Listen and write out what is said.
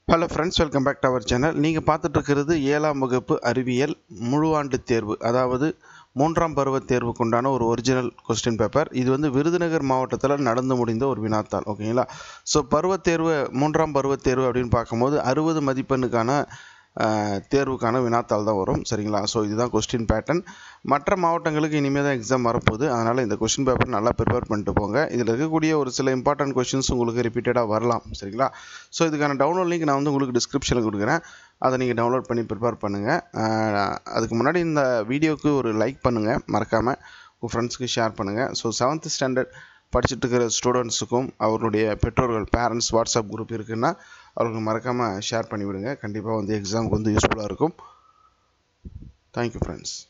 hello friends welcome back to our channel நீங்கள் பார்த்துட்டு இருக்கிறது ஏழாம் வகுப்பு அறிவியல் முழு ஆண்டு தேர்வு அதாவது மூன்றாம் பருவ தேர்வுக்குண்டான ஒரு ஒரிஜினல் கொஸ்டின் பேப்பர் இது வந்து விருதுநகர் மாவட்டத்தில் நடந்து முடிந்த ஒரு வினாத்தாள் ஓகேங்களா ஸோ பருவத் தேர்வு மூன்றாம் பருவத் தேர்வு அப்படின்னு பார்க்கும்போது அறுபது மதிப்பெண்ணுக்கான அஹ், தேர்வுக்கான வினாத்தாள் தான் வரும் சரிங்களா ஸோ இதுதான் கொஸ்டின் பேட்டர்ன் மற்ற மாவட்டங்களுக்கு இனிமேல் தான் எக்ஸாம் வரப்போகுது அதனால் இந்த கொஸ்டின் பேப்பர் நல்லா ப்ரிப்பேர் பண்ணிட்டு போங்க இதில் இருக்கக்கூடிய ஒரு சில இம்பார்ட்டன்ட் கொஸ்டின்ஸ் உங்களுக்கு ரிப்பீட்டடாக வரலாம் சரிங்களா ஸோ இதுக்கான டவுன்லோட் லிங்க் நான் வந்து உங்களுக்கு டிஸ்கிரிப்ஷனில் கொடுக்குறேன் அதை நீங்கள் டவுன்லோட் பண்ணி ப்ரிப்பேர் பண்ணுங்கள் அதுக்கு முன்னாடி இந்த வீடியோவுக்கு ஒரு லைக் பண்ணுங்கள் மறக்காமல் உங்கள் ஃப்ரெண்ட்ஸுக்கு ஷேர் பண்ணுங்கள் ஸோ செவன்த் ஸ்டாண்டர்ட் படிச்சுட்டு இருக்கிற ஸ்டூடெண்ட்ஸுக்கும் அவருடைய பெற்றோர்கள் பேரண்ட்ஸ் வாட்ஸ்அப் குரூப் இருக்குன்னா அவர்களுக்கு மறக்காமல் ஷேர் பண்ணி விடுங்க கண்டிப்பாக வந்து எக்ஸாமுக்கு வந்து யூஸ்ஃபுல்லாக இருக்கும் தேங்க்யூ ஃப்ரெண்ட்ஸ்